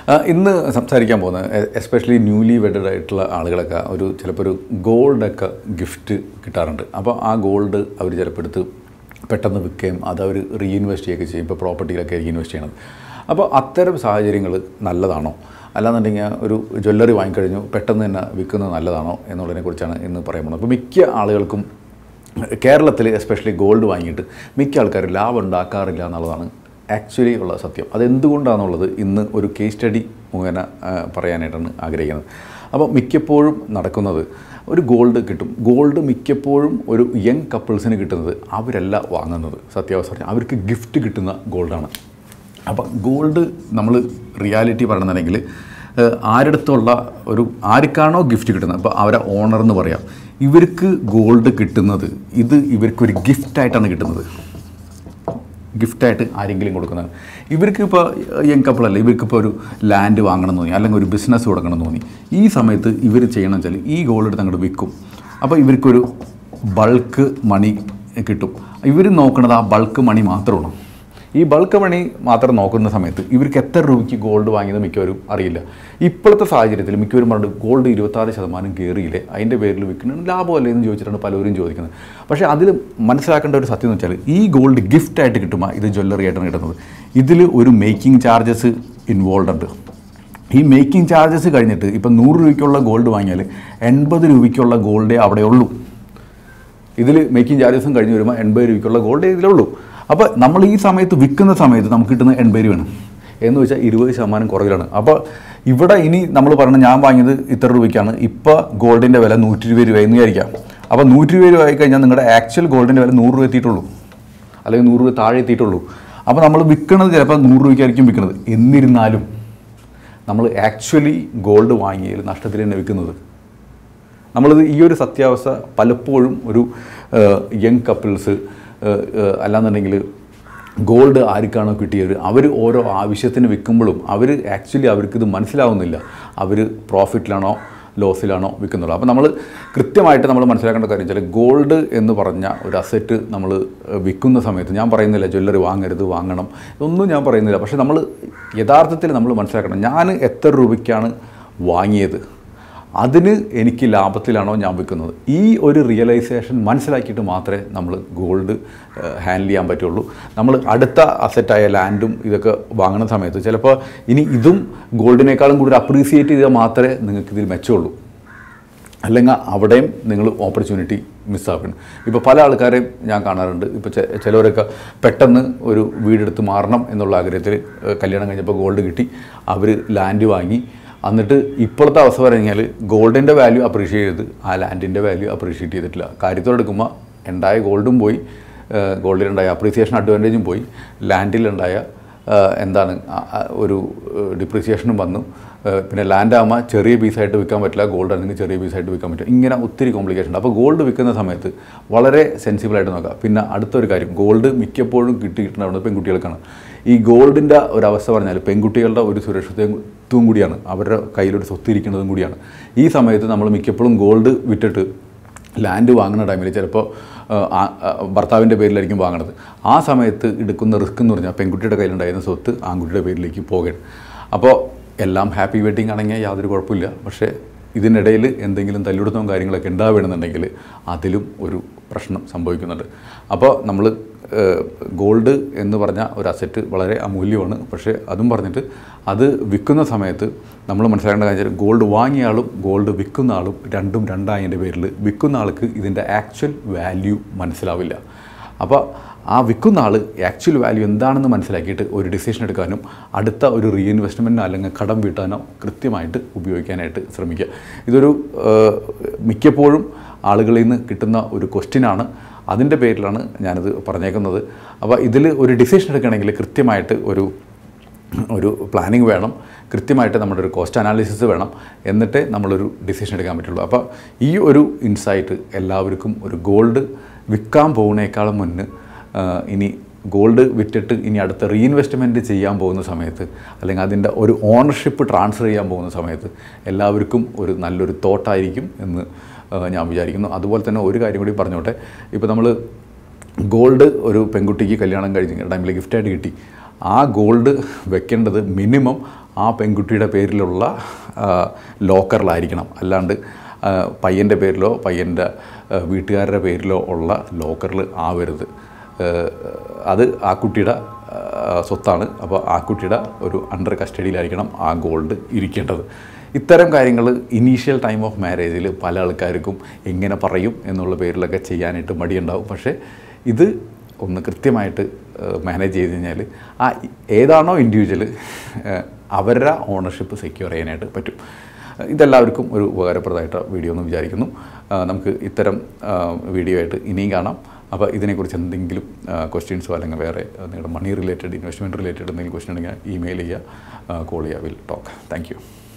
ആ, ഇന്ന് സംസാരിക്കാൻ പോകുന്നത് എസ്പെഷ്യലി ന്യൂലി വെഡഡ് ആയിട്ടുള്ള ആളുകളൊക്കെ ഒരു ചിലപ്പോൾ ഒരു ഗോൾഡൊക്കെ ഗിഫ്റ്റ് കിട്ടാറുണ്ട് അപ്പോൾ ആ ഗോൾഡ് അവർ ചിലപ്പോൾ എടുത്ത് പെട്ടെന്ന് വിൽക്കുകയും അത് അവർ റീഇൻവെസ്റ്റ് ചെയ്യുകയൊക്കെ ചെയ്യും ഇപ്പോൾ പ്രോപ്പർട്ടിയിലൊക്കെ റീഇൻവെസ്റ്റ് ചെയ്യണത് അപ്പോൾ അത്തരം സാഹചര്യങ്ങൾ നല്ലതാണോ അല്ലാന്നുണ്ടെങ്കിൽ ഒരു ജ്വല്ലറി വാങ്ങിക്കഴിഞ്ഞു പെട്ടെന്ന് തന്നെ വിൽക്കുന്നത് നല്ലതാണോ എന്നുള്ളതിനെക്കുറിച്ചാണ് ഇന്ന് പറയാൻ പോകുന്നത് അപ്പോൾ മിക്ക ആളുകൾക്കും കേരളത്തിൽ എസ്പെഷ്യലി ഗോൾഡ് വാങ്ങിയിട്ട് മിക്ക ആൾക്കാരും ലാഭം ഉണ്ടാക്കാറില്ല എന്നുള്ളതാണ് ആക്ച്വലി ഉള്ള സത്യം അതെന്തുകൊണ്ടാണെന്നുള്ളത് ഇന്ന് ഒരു കേസ് സ്റ്റഡി മുഖേന ആ, പറയാനായിട്ടാണ് ആഗ്രഹിക്കുന്നത് അപ്പോൾ മിക്കപ്പോഴും നടക്കുന്നത് ഒരു ഗോൾഡ് കിട്ടും ഗോൾഡ് മിക്കപ്പോഴും ഒരു യങ് കപ്പിൾസിന് കിട്ടുന്നത് അവരല്ല വാങ്ങുന്നത് സത്യാവസ്ഥ പറഞ്ഞാൽ അവർക്ക് ഗിഫ്റ്റ് കിട്ടുന്ന ഗോൾഡാണ് അപ്പം ഗോൾഡ് നമ്മൾ റിയാലിറ്റി പറയണമെന്നുണ്ടെങ്കിൽ ഏഹ്, ആരുടെടുത്തുള്ള ഒരു ആർക്കാണോ ഗിഫ്റ്റ് കിട്ടുന്നത് അപ്പോൾ അവരെ ഓണർ എന്ന് പറയാം ഇവർക്ക് ഗോൾഡ് കിട്ടുന്നത് ഇത് ഇവർക്കൊരു ഗിഫ്റ്റായിട്ടാണ് കിട്ടുന്നത് ഗിഫ്റ്റായിട്ട് ആരെങ്കിലും കൊടുക്കുന്നത് ഇവർക്ക് ഇപ്പോൾ യങ് കപ്പിളല്ല ഇവർക്കിപ്പോൾ ഒരു ലാൻഡ് വാങ്ങണം എന്ന് തോന്നി അല്ലെങ്കിൽ ഒരു ബിസിനസ് തുടങ്ങണം എന്ന് തോന്നി ഈ സമയത്ത് ഇവർ ചെയ്യണം വെച്ചാൽ ഈ ഗോൾഡ് എടുത്ത് അങ്ങോട്ട് വിൽക്കും അപ്പോൾ ഇവർക്കൊരു ബൾക്ക് മണി കിട്ടും ഇവർ നോക്കുന്നത് ആ ബൾക്ക് മണി മാത്രമാണ് ഈ ബൾക്ക് മണി മാത്രം നോക്കുന്ന സമയത്ത് ഇവർക്ക് എത്ര രൂപയ്ക്ക് ഗോൾഡ് വാങ്ങിയത് മിക്കവരും അറിയില്ല ഇപ്പോഴത്തെ സാഹചര്യത്തിൽ മിക്കവരും പറഞ്ഞു ഗോൾഡ് ഇരുപത്താറ് ശതമാനം കയറിയില്ലേ അതിൻ്റെ പേരിൽ വിൽക്കുന്നത് ലാഭമല്ലേ എന്ന് ചോദിച്ചിട്ടാണ് പലരും ചോദിക്കുന്നത് പക്ഷേ അതിൽ മനസ്സിലാക്കേണ്ട ഒരു സത്യം എന്ന് വെച്ചാൽ ഈ ഗോൾഡ് ഗിഫ്റ്റായിട്ട് കിട്ടുമ്പോൾ ഇത് ജ്വല്ലറി ആയിട്ടാണ് കിട്ടുന്നത് ഇതിൽ ഒരു മേക്കിംഗ് ചാർജസ് ഇൻവോൾവ് ഉണ്ട് ഈ മേക്കിംഗ് ചാർജസ് കഴിഞ്ഞിട്ട് ഇപ്പം നൂറ് രൂപയ്ക്കുള്ള ഗോൾഡ് വാങ്ങിയാൽ എൺപത് രൂപയ്ക്കുള്ള ഗോൾഡേ അവിടെ ഉള്ളൂ ഇതിൽ മേക്കിംഗ് ചാർജസും കഴിഞ്ഞ് വരുമ്പോൾ എൺപത് രൂപയ്ക്കുള്ള ഗോൾഡ് ഇതിലുള്ളൂ അപ്പോൾ നമ്മൾ ഈ സമയത്ത് വിൽക്കുന്ന സമയത്ത് നമുക്ക് കിട്ടുന്ന എൺപത് രൂപയാണ് എന്ന് വെച്ചാൽ ഇരുപത് ശതമാനം കുറവിലാണ് അപ്പോൾ ഇവിടെ ഇനി നമ്മൾ പറഞ്ഞ ഞാൻ വാങ്ങിയത് ഇത്ര രൂപയ്ക്കാണ് ഇപ്പോൾ ഗോൾഡിൻ്റെ വില നൂറ്റി ഇരുപത് രൂപ എന്ന് വിചാരിക്കാം അപ്പോൾ നൂറ്റി ഇരുപത് രൂപ ആയി കഴിഞ്ഞാൽ നിങ്ങളുടെ ആക്ച്വൽ ഗോൾഡിൻ്റെ വില നൂറ് രൂപ എത്തിയിട്ടുള്ളൂ അല്ലെങ്കിൽ നൂറ് രൂപ താഴെ എത്തിയിട്ടുള്ളൂ അപ്പോൾ നമ്മൾ വിൽക്കുന്നത് ചിലപ്പോൾ നൂറ് രൂപയ്ക്കായിരിക്കും വിൽക്കുന്നത് എന്നിരുന്നാലും നമ്മൾ ആക്ച്വലി ഗോൾഡ് വാങ്ങിയതിൽ നഷ്ടത്തിൽ തന്നെ വിൽക്കുന്നത് നമ്മളിത് ഈ ഒരു സത്യാവസ്ഥ പലപ്പോഴും ഒരു യങ് കപ്പിൾസ് അല്ലാന്നുണ്ടെങ്കിൽ ഗോൾഡ് ആർക്കാണോ കിട്ടിയത് അവർ ഓരോ ആവശ്യത്തിന് വിൽക്കുമ്പോഴും അവർ ആക്ച്വലി അവർക്കിത് മനസ്സിലാവുന്നില്ല അവർ പ്രോഫിറ്റിലാണോ ലോസിലാണോ വിൽക്കുന്നുള്ളൂ അപ്പോൾ നമ്മൾ കൃത്യമായിട്ട് നമ്മൾ മനസ്സിലാക്കേണ്ട കാര്യം വെച്ചാൽ ഗോൾഡ് എന്ന് പറഞ്ഞ ഒരു അസറ്റ് നമ്മൾ വിൽക്കുന്ന സമയത്ത് ഞാൻ പറയുന്നില്ല ജ്വല്ലറി വാങ്ങരുത് വാങ്ങണം ഇതൊന്നും ഞാൻ പറയുന്നില്ല പക്ഷേ നമ്മൾ യഥാർത്ഥത്തിൽ നമ്മൾ മനസ്സിലാക്കണം ഞാൻ എത്ര രൂപയ്ക്കാണ് വാങ്ങിയത് അതിന് എനിക്ക് ലാഭത്തിലാണോ ഞാൻ വിൽക്കുന്നത് ഈ ഒരു റിയലൈസേഷൻ മനസ്സിലാക്കിയിട്ട് മാത്രമേ നമ്മൾ ഗോൾഡ് ഹാൻഡിൽ ചെയ്യാൻ പറ്റുള്ളൂ നമ്മൾ അടുത്ത അസറ്റായ ലാൻഡും ഇതൊക്കെ വാങ്ങുന്ന സമയത്ത് ചിലപ്പോൾ ഇനി ഇതും ഗോൾഡിനേക്കാളും കൂടുതൽ അപ്രീസിയേറ്റ് ചെയ്താൽ മാത്രമേ നിങ്ങൾക്ക് ഇതിൽ മെച്ചമുള്ളൂ അല്ലെങ്കിൽ അവിടെയും നിങ്ങൾ ഓപ്പർച്യൂണിറ്റി മിസ്സാക്കണം ഇപ്പോൾ പല ആൾക്കാരെയും ഞാൻ കാണാറുണ്ട് ഇപ്പോൾ ചെ- ചിലവരൊക്കെ പെട്ടെന്ന് ഒരു വീടെടുത്ത് മാറണം എന്നുള്ള ആഗ്രഹത്തിൽ ഏഹ്, കല്യാണം കഴിഞ്ഞപ്പോൾ ഗോൾഡ് കിട്ടി അവർ ലാൻഡ് വാങ്ങി എന്നിട്ട് ഇപ്പോഴത്തെ അവസ്ഥ പറഞ്ഞാൽ ഗോൾഡിൻ്റെ വാല്യൂ അപ്രീഷിയേറ്റ് ചെയ്ത് ആ ലാൻഡിൻ്റെ വാല്യൂ അപ്രീഷിയേറ്റ് ചെയ്തിട്ടില്ല കാര്യത്തോടെടുക്കുമ്പോൾ ഉണ്ടായ ഗോൾഡും പോയി ഏഹ്, ഗോൾഡിലുണ്ടായ അപ്രീസിയേഷൻ അഡ്വാൻറ്റേജും പോയി ലാൻഡിലുണ്ടായ ആഹ് എന്താണ് ആ- ആ ഒരു ഡിപ്രിസിയേഷനും വന്നു ആഹ് പിന്നെ ലാൻഡ് ആകുമ്പോൾ ചെറിയ പീസായിട്ട് വിൽക്കാൻ പറ്റില്ല ഗോൾഡ് ആണെങ്കിൽ ചെറിയ പീസായിട്ട് വിൽക്കാൻ പറ്റും ഇങ്ങനെ ഒത്തിരി കോംപ്ലിക്കേഷൻ ഉണ്ട് അപ്പോൾ ഗോൾഡ് വിൽക്കുന്ന സമയത്ത് വളരെ സെൻസിബിളായിട്ട് നോക്കുക പിന്നെ അടുത്തൊരു കാര്യം ഗോൾഡ് മിക്കപ്പോഴും കിട്ടി കിട്ടുന്നത് പെൺകുട്ടികൾക്കാണ് ഈ ഗോൾഡിൻ്റെ ഒരവസ്ഥ പറഞ്ഞാൽ പെൺകുട്ടികളുടെ ഒരു സുരക്ഷിതത്വം കൂടിയാണ് അവരുടെ കയ്യിലൊരു സ്വത്തിരിക്കുന്നതും കൂടിയാണ് ഈ സമയത്ത് നമ്മൾ മിക്കപ്പോഴും ഗോൾഡ് വിറ്റിട്ട് ലാൻഡ് വാങ്ങുന്ന ടൈമിൽ ചിലപ്പോൾ ഭർത്താവിൻ്റെ പേരിലായിരിക്കും വാങ്ങണത് ആ സമയത്ത് എടുക്കുന്ന റിസ്ക് എന്ന് പറഞ്ഞാൽ പെൺകുട്ടിയുടെ കയ്യിലുണ്ടായിരുന്ന സ്വത്ത് ആൺകുട്ടിയുടെ പേരിലേക്ക് പോകണം അപ്പോൾ എല്ലാം ഹാപ്പി വെഡിങ് ആണെങ്കിൽ യാതൊരു കുഴപ്പമില്ല പക്ഷേ ഇതിനിടയിൽ എന്തെങ്കിലും തല്ലിടുത്തവും കാര്യങ്ങളൊക്കെ ഉണ്ടാവുകയാണെന്നുണ്ടെങ്കിൽ അതിലും ഒരു പ്രശ്നം സംഭവിക്കുന്നുണ്ട് അപ്പോൾ നമ്മൾ ഗോൾഡ് എന്ന് പറഞ്ഞ ഒരു അസറ്റ് വളരെ അമൂല്യമാണ് പക്ഷേ അതും പറഞ്ഞിട്ട് അത് വിൽക്കുന്ന സമയത്ത് നമ്മൾ മനസ്സിലാക്കേണ്ട കാര്യം ഗോൾഡ് വാങ്ങിയ ആളും ഗോൾഡ് വിൽക്കുന്ന ആളും രണ്ടും രണ്ടായതിൻ്റെ പേരിൽ വിൽക്കുന്ന ആൾക്ക് ഇതിൻ്റെ ആക്ച്വൽ വാല്യൂ മനസ്സിലാവില്ല അപ്പോൾ ആ വിൽക്കുന്ന ആൾ ആക്ച്വൽ വാല്യൂ എന്താണെന്ന് മനസ്സിലാക്കിയിട്ട് ഒരു ഡിസിഷൻ എടുക്കാനും അടുത്ത ഒരു റീഇൻവെസ്റ്റ്മെൻറ്റിനോ അല്ലെങ്കിൽ കടം വീട്ടാനോ കൃത്യമായിട്ട് ഉപയോഗിക്കാനായിട്ട് ശ്രമിക്കുക ഇതൊരു ഏഹ്, മിക്കപ്പോഴും ആളുകളിൽ നിന്ന് കിട്ടുന്ന ഒരു ക്വസ്റ്റ്യനാണ് അതിൻ്റെ പേരിലാണ് ഞാനിത് പറഞ്ഞേക്കുന്നത് അപ്പോൾ ഇതിൽ ഒരു ഡിസിഷൻ എടുക്കണമെങ്കിൽ കൃത്യമായിട്ട് ഒരു ഒരു പ്ലാനിങ് വേണം കൃത്യമായിട്ട് നമ്മുടെ ഒരു കോസ്റ്റ് അനാലിസിസ് വേണം എന്നിട്ടേ നമ്മളൊരു ഡിസിഷൻ എടുക്കാൻ പറ്റുള്ളൂ അപ്പോൾ ഈ ഒരു ഇൻസൈറ്റ് എല്ലാവർക്കും ഒരു ഗോൾഡ് വിൽക്കാൻ പോകുന്നേക്കാളും മുന്ന് ആ, ഇനി ഗോൾഡ് വിറ്റിട്ട് ഇനി അടുത്ത റീഇൻവെസ്റ്റ്മെൻറ്റ് ചെയ്യാൻ പോകുന്ന സമയത്ത് അല്ലെങ്കിൽ അതിൻ്റെ ഒരു ഓണർഷിപ്പ് ട്രാൻസ്ഫർ ചെയ്യാൻ പോകുന്ന സമയത്ത് എല്ലാവർക്കും ഒരു നല്ലൊരു തോട്ടായിരിക്കും എന്ന് ആ, ഞാൻ വിചാരിക്കുന്നു അതുപോലെ തന്നെ ഒരു കാര്യം കൂടി പറഞ്ഞോട്ടെ ഇപ്പോൾ നമ്മൾ ഗോൾഡ് ഒരു പെൺകുട്ടിക്ക് കല്യാണം കഴിഞ്ഞ ടൈമിൽ ഗിഫ്റ്റായിട്ട് കിട്ടി ആ ഗോൾഡ് വെക്കേണ്ടത് മിനിമം ആ പെൺകുട്ടിയുടെ പേരിലുള്ള ആ, ലോക്കറിലായിരിക്കണം അല്ലാണ്ട് ആ, പയ്യൻ്റെ പേരിലോ പയ്യൻ്റെ ആ, വീട്ടുകാരുടെ പേരിലോ ഉള്ള ലോക്കറിൽ ആവരുത് ഏഹ് അത് ആ കുട്ടിയുടെ ആ, സ്വത്താണ് അപ്പോൾ ആ കുട്ടിയുടെ ഒരു അണ്ടർ കസ്റ്റഡിയിലായിരിക്കണം ആ ഗോൾഡ് ഇരിക്കേണ്ടത് ഇത്തരം കാര്യങ്ങൾ ഇനീഷ്യൽ ടൈം ഓഫ് മാരേജിൽ പല ആൾക്കാർക്കും എങ്ങനെ പറയും എന്നുള്ള പേരിലൊക്കെ ചെയ്യാനായിട്ട് മടിയുണ്ടാവും പക്ഷേ ഇത് ഒന്ന് കൃത്യമായിട്ട് മാനേജ് ചെയ്ത് കഴിഞ്ഞാൽ ആ ഏതാണോ ഇൻഡിവിജ്വൽ അവരുടെ ഓണർഷിപ്പ് സെക്യൂർ ചെയ്യാനായിട്ട് പറ്റും ഇതെല്ലാവർക്കും ഒരു ഉപകാരപ്രദമായിട്ട് വീഡിയോ എന്ന് വിചാരിക്കുന്നു ആ, നമുക്ക് ഇത്തരം ആ, വീഡിയോ ആയിട്ട് ഇനിയും കാണാം അപ്പോൾ ഇതിനെക്കുറിച്ച് എന്തെങ്കിലും ക്വസ്റ്റ്യൻസോ അല്ലെങ്കിൽ വേറെ ആ, നിങ്ങളുടെ മണി റിലേറ്റഡ് ഇൻവെസ്റ്റ്മെൻറ്റ് റിലേറ്റഡ് എന്തെങ്കിലും ക്വസ്റ്റ്യൻ ഉണ്ടെങ്കിൽ ഇമെയിൽ ചെയ്യുക കോൾ ചെയ്യുക വിൽ ടോക്ക് താങ്ക് യു